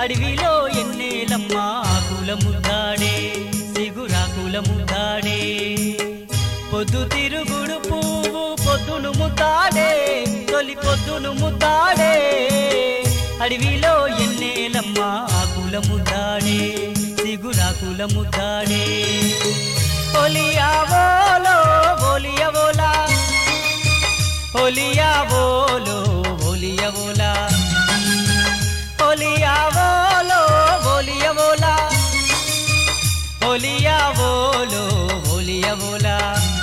అడవిలో ఎన్నేలమ్మ ఆకుల ముద్దాడే సిగురాకుల ముద్దాడే పొద్దు తిరుగుడు పువ్వు పొద్దును ముద్దాడే తొలి పొద్దును ముద్దాడే అడవిలో ఎన్నేలమ్మ ఆకుల ముద్దాడే సిగురాకుల ముద్దాడే ఒలియావోలో ఒలియవోలా ఒలియావోలో ఒలియవోలా ఒలియావోలో ఒలియవోలా ఒలియావోలో ఒలియవోలా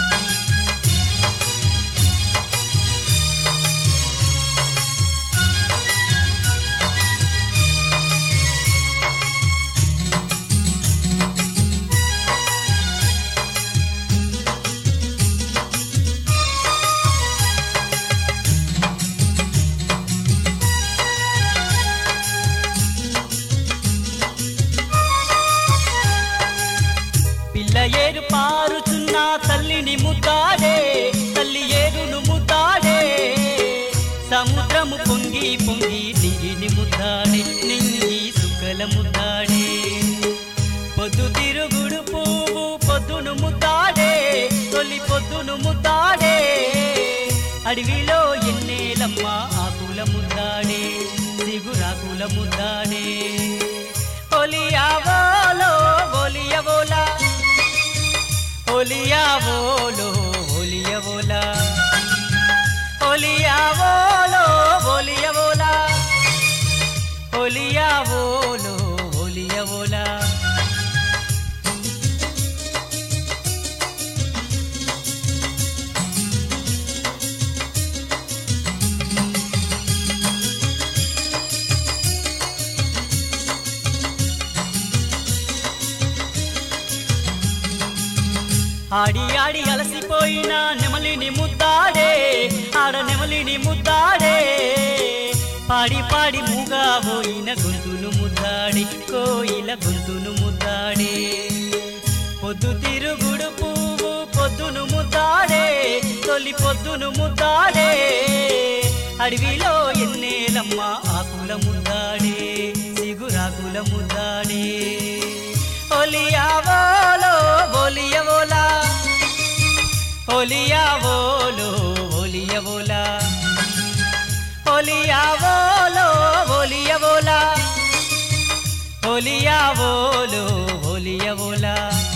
పిల్ల ఏరు పారుచున్న తల్లిని ముద్దాడే తల్లి ఏరును ముద్దాడే సముద్రము పొంగి పొంగి నీటిని ముద్దాడే నింగి సుక్కల ముద్దాడే పొద్దు తిరుగుడు పువ్వు పొద్దును ముద్దాడే తొలి పొద్దును ముద్దాడే అడవిలో ఎన్నేలమ్మ ఆకుల ముద్దాడే సిగురాకుల ముద్దాడే ఒలియావోలో ఒలియవోలా ఒలియావోలో ఒలియవోలా ఒలియావోలో ఒలియవోలా ఒలియావోలో ఒలియవోలా ఆడి ఆడి అలసిపోయిన నెమలిని ముద్దాడే ఆడ నెమలిని ముద్దాడే పాడి పాడి మూగా పోయిన గొంతును ముద్దాడి కోయిల గొంతును ముద్దాడే పొద్దు తిరుగుడు పువ్వు పొద్దును ముద్దాడే తొలి పొద్దును ముద్దాడే అడవిలో ఎన్నేలమ్మ ఆకుల ముద్దాడే సిగురాకుల ముద్దాడే ఒలియావోలో ఒలియవోలా ఒలియావోలో ఒలియవోలా ఒలియావోలో ఒలియవోలా ఒలియావోలో ఒలియవోలా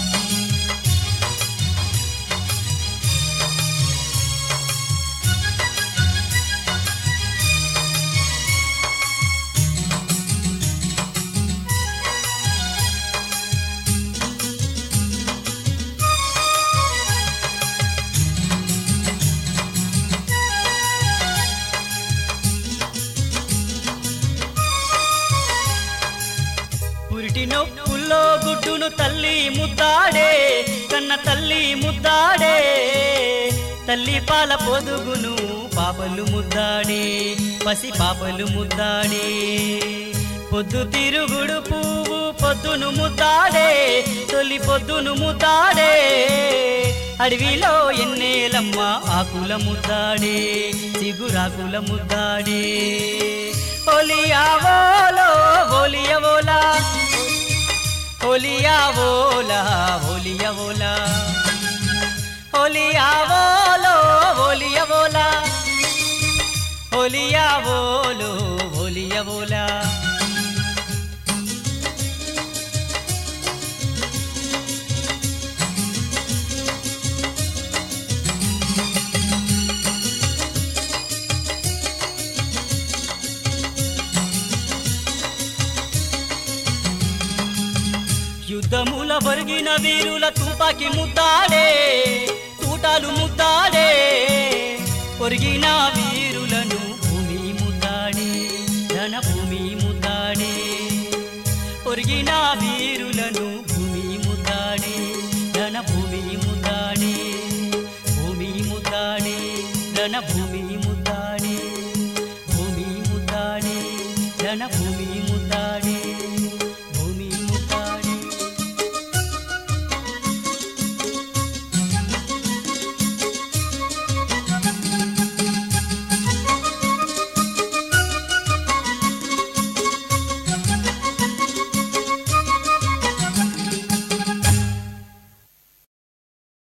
పురిటి నొప్పుల్లో గుడ్డును తల్లి ముద్దాడే కన్న తల్లి ముద్దాడే తల్లి పాల పొదుగును పాపలు ముద్దాడే పసి పాపలు ముద్దాడే పొద్దు తిరుగుడు పువ్వు పొద్దును ముద్దాడే తొలి పొద్దును ముద్దాడే అడవిలో ఎన్నేలమ్మ ఆకుల ముద్దాడే సిగురాకుల ముద్దాడే ఒలియావోలో ఒలియవోలా ఒలియావోలా ఒలియవోలా ఒలియావోలో ఒలియవోలా ఒలియావోలో ఒలియవోలా యుద్ధముల ఒరిగిన వీరుల తుపాకి ముద్దాడే తూటాలు ముద్దాడే ఒరిగిన వీరులను భూమి ముద్దాడే ధన భూమి ముద్దాడే ఒరిగిన వీరులను భూమి ముద్దాడే ధన భూమి ముద్దాడే భూమి ముద్దాడే ధన భూమి ముద్దాడే భూమి ముద్దాడే ధన భూమి ముద్దాడే